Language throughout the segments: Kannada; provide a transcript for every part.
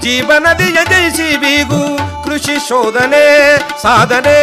ಜೀವನದಿಯ ಜಯಿಸಿ ಬೀಗು ಕೃಷಿ ಶೋಧನೆ ಸಾಧನೆ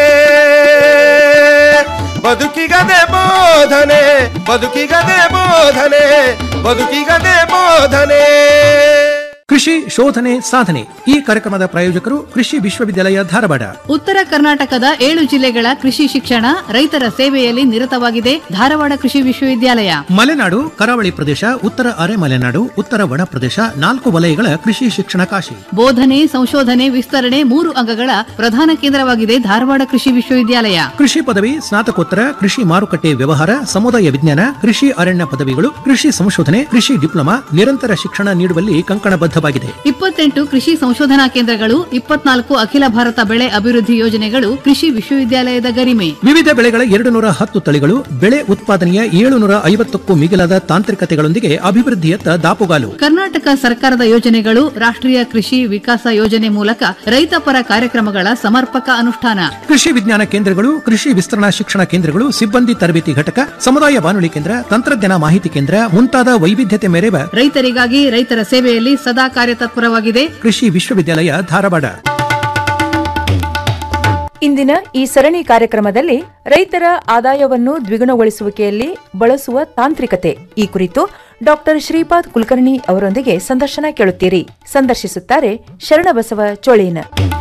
ಬದುಕಿಗದೆ ಬೋಧನೆ ಬದುಕಿಗದೆ ಬೋಧನೆ ಬದುಕಿಗದೆ ಬೋಧನೆ ಕೃಷಿ ಶೋಧನೆ ಸಾಧನೆ ಈ ಕಾರ್ಯಕ್ರಮದ ಪ್ರಾಯೋಜಕರು ಕೃಷಿ ವಿಶ್ವವಿದ್ಯಾಲಯ ಧಾರವಾಡ ಉತ್ತರ ಕರ್ನಾಟಕದ ಏಳು ಜಿಲ್ಲೆಗಳ ಕೃಷಿ ಶಿಕ್ಷಣ ರೈತರ ಸೇವೆಯಲ್ಲಿ ನಿರತವಾಗಿದೆ ಧಾರವಾಡ ಕೃಷಿ ವಿಶ್ವವಿದ್ಯಾಲಯ ಮಲೆನಾಡು ಕರಾವಳಿ ಪ್ರದೇಶ ಉತ್ತರ ಅರೆ ಮಲೆನಾಡು ಉತ್ತರ ಒಣ ಪ್ರದೇಶ ನಾಲ್ಕು ವಲಯಗಳ ಕೃಷಿ ಶಿಕ್ಷಣ ಕಾಶಿ ಬೋಧನೆ ಸಂಶೋಧನೆ ವಿಸ್ತರಣೆ ಮೂರು ಅಂಗಗಳ ಪ್ರಧಾನ ಕೇಂದ್ರವಾಗಿದೆ ಧಾರವಾಡ ಕೃಷಿ ವಿಶ್ವವಿದ್ಯಾಲಯ ಕೃಷಿ ಪದವಿ ಸ್ನಾತಕೋತ್ತರ ಕೃಷಿ ಮಾರುಕಟ್ಟೆ ವ್ಯವಹಾರ ಸಮುದಾಯ ವಿಜ್ಞಾನ ಕೃಷಿ ಅರಣ್ಯ ಪದವಿಗಳು ಕೃಷಿ ಸಂಶೋಧನೆ ಕೃಷಿ ಡಿಪ್ಲೊಮಾ ನಿರಂತರ ಶಿಕ್ಷಣ ನೀಡುವಲ್ಲಿ ಕಂಕಣಬದ್ಧವಾಗಿದೆ ಇಪ್ಪತ್ತೆಂಟು ಕೃಷಿ ಸಂಶೋಧನಾ ಕೇಂದ್ರಗಳು ಇಪ್ಪತ್ನಾಲ್ಕು ಅಖಿಲ ಭಾರತ ಬೆಳೆ ಅಭಿವೃದ್ಧಿ ಯೋಜನೆಗಳು ಕೃಷಿ ವಿಶ್ವವಿದ್ಯಾಲಯದ ಗರಿಮೆ ವಿವಿಧ ಬೆಳೆಗಳ ಎರಡು ನೂರ ಹತ್ತು ತಳಿಗಳು ಬೆಳೆ ಉತ್ಪಾದನೆಯ ಏಳುನೂರ ಐವತ್ತಕ್ಕೂ ಮಿಗಿಲಾದ ತಾಂತ್ರಿಕತೆಗಳೊಂದಿಗೆ ಅಭಿವೃದ್ಧಿಯತ್ತ ದಾಪುಗಾಲು ಕರ್ನಾಟಕ ಸರ್ಕಾರದ ಯೋಜನೆಗಳು ರಾಷ್ಟ್ರೀಯ ಕೃಷಿ ವಿಕಾಸ ಯೋಜನೆ ಮೂಲಕ ರೈತಪರ ಕಾರ್ಯಕ್ರಮಗಳ ಸಮರ್ಪಕ ಅನುಷ್ಠಾನ ಕೃಷಿ ವಿಜ್ಞಾನ ಕೇಂದ್ರಗಳು ಕೃಷಿ ವಿಸ್ತರಣಾ ಶಿಕ್ಷಣ ಕೇಂದ್ರಗಳು ಸಿಬ್ಬಂದಿ ತರಬೇತಿ ಘಟಕ ಸಮುದಾಯ ಬಾನುಲಿ ಕೇಂದ್ರ ತಂತ್ರಜ್ಞಾನ ಮಾಹಿತಿ ಕೇಂದ್ರ ಮುಂತಾದ ವೈವಿಧ್ಯತೆ ಮೆರೆವ ರೈತರಿಗಾಗಿ ರೈತರ ಸೇವೆಯಲ್ಲಿ ಸದಾ ಕಾರ್ಯತತ್ಪರವಾಗಿದೆ ಕೃಷಿ ವಿಶ್ವವಿದ್ಯಾಲಯ ಧಾರವಾಡ ಇಂದಿನ ಈ ಸರಣಿ ಕಾರ್ಯಕ್ರಮದಲ್ಲಿ ರೈತರ ಆದಾಯವನ್ನು ದ್ವಿಗುಣಗೊಳಿಸುವಿಕೆಯಲ್ಲಿ ಬಳಸುವ ತಾಂತ್ರಿಕತೆ ಈ ಕುರಿತು ಡಾಕ್ಟರ್ ಶ್ರೀಪಾದ್ ಕುಲಕರ್ಣಿ ಅವರೊಂದಿಗೆ ಸಂದರ್ಶನ ಕೇಳುತ್ತೀರಿ ಸಂದರ್ಶಿಸುತ್ತಾರೆ ಶರಣಬಸವ ಚೋಳೀನ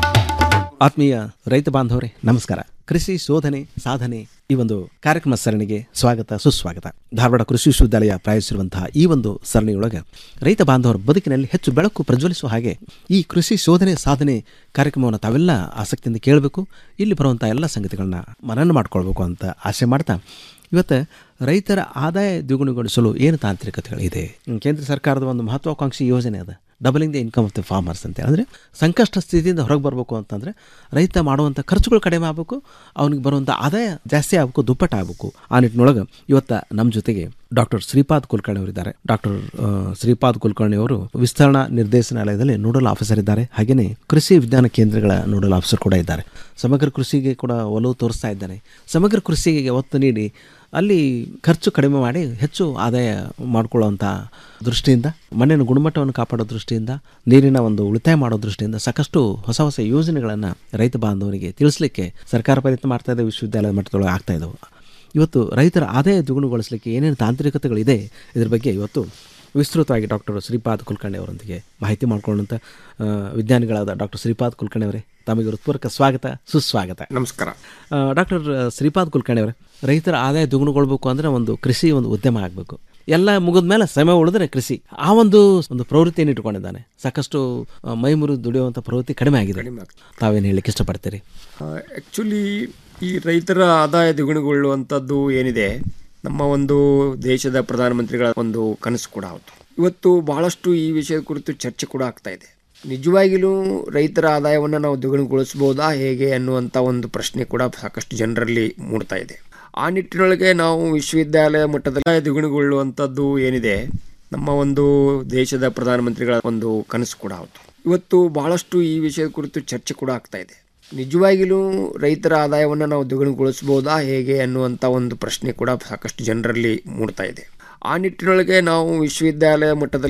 ಆತ್ಮೀಯ ರೈತ ಬಾಂಧವರೇ ನಮಸ್ಕಾರ ಕೃಷಿ ಶೋಧನೆ ಸಾಧನೆ ಈ ಒಂದು ಕಾರ್ಯಕ್ರಮ ಸರಣಿಗೆ ಸ್ವಾಗತ ಸುಸ್ವಾಗತ ಧಾರವಾಡ ಕೃಷಿ ವಿಶ್ವವಿದ್ಯಾಲಯ ಪ್ರಾಯೋಜಿಸಿರುವಂತಹ ಈ ಒಂದು ಸರಣಿಯೊಳಗೆ ರೈತ ಬಾಂಧವರ ಬದುಕಿನಲ್ಲಿ ಹೆಚ್ಚು ಬೆಳಕು ಪ್ರಜ್ವಲಿಸುವ ಹಾಗೆ ಈ ಕೃಷಿ ಶೋಧನೆ ಸಾಧನೆ ಕಾರ್ಯಕ್ರಮವನ್ನು ತಾವೆಲ್ಲ ಆಸಕ್ತಿಯಿಂದ ಕೇಳಬೇಕು ಇಲ್ಲಿ ಬರುವಂಥ ಎಲ್ಲ ಸಂಗತಿಗಳನ್ನ ಮನನ ಮಾಡ್ಕೊಳ್ಬೇಕು ಅಂತ ಆಸೆ ಮಾಡ್ತಾ ಇವತ್ತು ರೈತರ ಆದಾಯ ದ್ವಿಗುಣಗೊಳಿಸಲು ಏನು ತಾಂತ್ರಿಕತೆಗಳಿದೆ ಕೇಂದ್ರ ಸರ್ಕಾರದ ಒಂದು ಮಹತ್ವಾಕಾಂಕ್ಷಿ ಯೋಜನೆ ಅದ doubling the income of the farmers ಅಂತ ಅಂದರೆ ಸಂಕಷ್ಟ ಸ್ಥಿತಿಯಿಂದ ಹೊರಗೆ ಬರಬೇಕು ಅಂತಂದರೆ ರೈತ ಮಾಡುವಂಥ ಖರ್ಚುಗಳು ಕಡಿಮೆ ಆಗಬೇಕು ಅವನಿಗೆ ಬರುವಂಥ ಆದಾಯ ಜಾಸ್ತಿ ಆಗಬೇಕು ದುಪ್ಪಟ್ಟು ಆಗಬೇಕು ಆ ನಿಟ್ಟಿನೊಳಗೆ ಇವತ್ತು ನಮ್ಮ ಜೊತೆಗೆ ಡಾಕ್ಟರ್ ಶ್ರೀಪಾದ್ ಕುಲಕರ್ಣಿ ಅವರಿದ್ದಾರೆ ಡಾಕ್ಟರ್ ಶ್ರೀಪಾದ್ ಕುಲಕರ್ಣಿ ಅವರು ವಿಸ್ತರಣಾ ನಿರ್ದೇಶನಾಲಯದಲ್ಲಿ ನೋಡಲ್ ಆಫೀಸರ್ ಇದ್ದಾರೆ ಹಾಗೆಯೇ ಕೃಷಿ ವಿಜ್ಞಾನ ಕೇಂದ್ರಗಳ ನೋಡಲ್ ಆಫೀಸರ್ ಕೂಡ ಇದ್ದಾರೆ ಸಮಗ್ರ ಕೃಷಿಗೆ ಕೂಡ ಒಲವು ತೋರಿಸ್ತಾ ಇದ್ದಾರೆ ಸಮಗ್ರ ಕೃಷಿಗೆ ಒತ್ತು ನೀಡಿ ಅಲ್ಲಿ ಖರ್ಚು ಕಡಿಮೆ ಮಾಡಿ ಹೆಚ್ಚು ಆದಾಯ ಮಾಡಿಕೊಳ್ಳುವಂಥ ದೃಷ್ಟಿಯಿಂದ ಮಣ್ಣಿನ ಗುಣಮಟ್ಟವನ್ನು ಕಾಪಾಡೋ ದೃಷ್ಟಿಯಿಂದ ನೀರಿನ ಒಂದು ಉಳಿತಾಯ ಮಾಡೋ ದೃಷ್ಟಿಯಿಂದ ಸಾಕಷ್ಟು ಹೊಸ ಹೊಸ ಯೋಜನೆಗಳನ್ನು ರೈತ ಬಾಂಧವರಿಗೆ ತಿಳಿಸ್ಲಿಕ್ಕೆ ಸರ್ಕಾರ ಪ್ರಯತ್ನ ಮಾಡ್ತಾ ಇದೆ ವಿಶ್ವವಿದ್ಯಾಲಯದ ಮಟ್ಟದೊಳಗೆ ಆಗ್ತಾ ಇದ್ದಾವೆ ಇವತ್ತು ರೈತರ ಆದಾಯ ದ್ವಿಗುಣಗೊಳಿಸಲಿಕ್ಕೆ ಏನೇನು ತಾಂತ್ರಿಕತೆಗಳಿದೆ ಇದ್ರ ಬಗ್ಗೆ ಇವತ್ತು ವಿಸ್ತೃತವಾಗಿ ಡಾಕ್ಟರ್ ಶ್ರೀಪಾದ್ ಕುಲಕರ್ಣಿ ಅವರೊಂದಿಗೆ ಮಾಹಿತಿ ಮಾಡಿಕೊಳ್ಳುವಂಥ ಆ, ವಿಜ್ಞಾನಿಗಳಾದ ಡಾಕ್ಟರ್ ಶ್ರೀಪಾದ್ ಕುಲಕರ್ಣಿ ಅವರೇ ತಮಗೆ ಹೃತ್ಪೂರ್ವಕ ಸ್ವಾಗತ ಸುಸ್ವಾಗತ ನಮಸ್ಕಾರ ಡಾಕ್ಟರ್ ಶ್ರೀಪಾದ್ ಕುಲಕರ್ಣಿ ಅವರೇ ರೈತರ ಆದಾಯ ದ್ವಿಗುಣಗೊಳ್ಬೇಕು ಅಂದರೆ ಒಂದು ಕೃಷಿ ಒಂದು ಉದ್ಯಮ ಆಗಬೇಕು ಎಲ್ಲ ಮುಗಿದ ಮೇಲೆ ಸಮಯ ಉಳಿದ್ರೆ ಕೃಷಿ ಆ ಒಂದು ಒಂದು ಪ್ರವೃತ್ತಿಯನ್ನು ಇಟ್ಕೊಂಡಿದ್ದಾನೆ ಸಾಕಷ್ಟು ಆ, ಮೈ ಮುರಿದು ದುಡಿಯುವಂಥ ಪ್ರವೃತ್ತಿ ಕಡಿಮೆ ಆಗಿದೆ ತಾವೇನು ಹೇಳಲಿಕ್ಕೆ ಇಷ್ಟಪಡ್ತೀರಿ ಆ್ಯಕ್ಚುಲಿ ಈ ರೈತರ ಆದಾಯ ದ್ವಿಗುಣಗೊಳ್ಳುವಂಥದ್ದು ಏನಿದೆ ನಮ್ಮ ಒಂದು ದೇಶದ ಪ್ರಧಾನಮಂತ್ರಿಗಳ ಒಂದು ಕನಸು ಕೂಡ ಹೌದು ಇವತ್ತು ಬಹಳಷ್ಟು ಈ ವಿಷಯದ ಕುರಿತು ಚರ್ಚೆ ಕೂಡ ಆಗ್ತಾ ಇದೆ ನಿಜವಾಗಿಯೂ ರೈತರ ಆದಾಯವನ್ನು ನಾವು ದ್ವಿಗುಣಗೊಳಿಸ್ಬೋದಾ ಹೇಗೆ ಅನ್ನುವಂಥ ಒಂದು ಪ್ರಶ್ನೆ ಕೂಡ ಸಾಕಷ್ಟು ಜನರಲ್ಲಿ ಮೂಡ್ತಾ ಇದೆ ಆ ನಿಟ್ಟಿನೊಳಗೆ ನಾವು ವಿಶ್ವವಿದ್ಯಾಲಯ ಮಟ್ಟದಲ್ಲಿ ದ್ವಿಗುಣಗೊಳ್ಳುವಂಥದ್ದು ಏನಿದೆ ನಮ್ಮ ಒಂದು ದೇಶದ ಪ್ರಧಾನಮಂತ್ರಿಗಳ ಒಂದು ಕನಸು ಕೂಡ ಹೌದು ಇವತ್ತು ಬಹಳಷ್ಟು ಈ ವಿಷಯದ ಕುರಿತು ಚರ್ಚೆ ಕೂಡ ಆಗ್ತಾ ಇದೆ ನಿಜವಾಗಿಯೂ ರೈತರ ಆದಾಯವನ್ನು ನಾವು ದ್ವಿಗುಣಗೊಳಿಸ್ಬೋದಾ ಹೇಗೆ ಅನ್ನುವಂಥ ಒಂದು ಪ್ರಶ್ನೆ ಕೂಡ ಸಾಕಷ್ಟು ಜನರಲ್ಲಿ ಮೂಡ್ತಾ ಇದೆ ಆ ನಿಟ್ಟಿನೊಳಗೆ ನಾವು ವಿಶ್ವವಿದ್ಯಾಲಯ ಮಟ್ಟದಲ್ಲಿ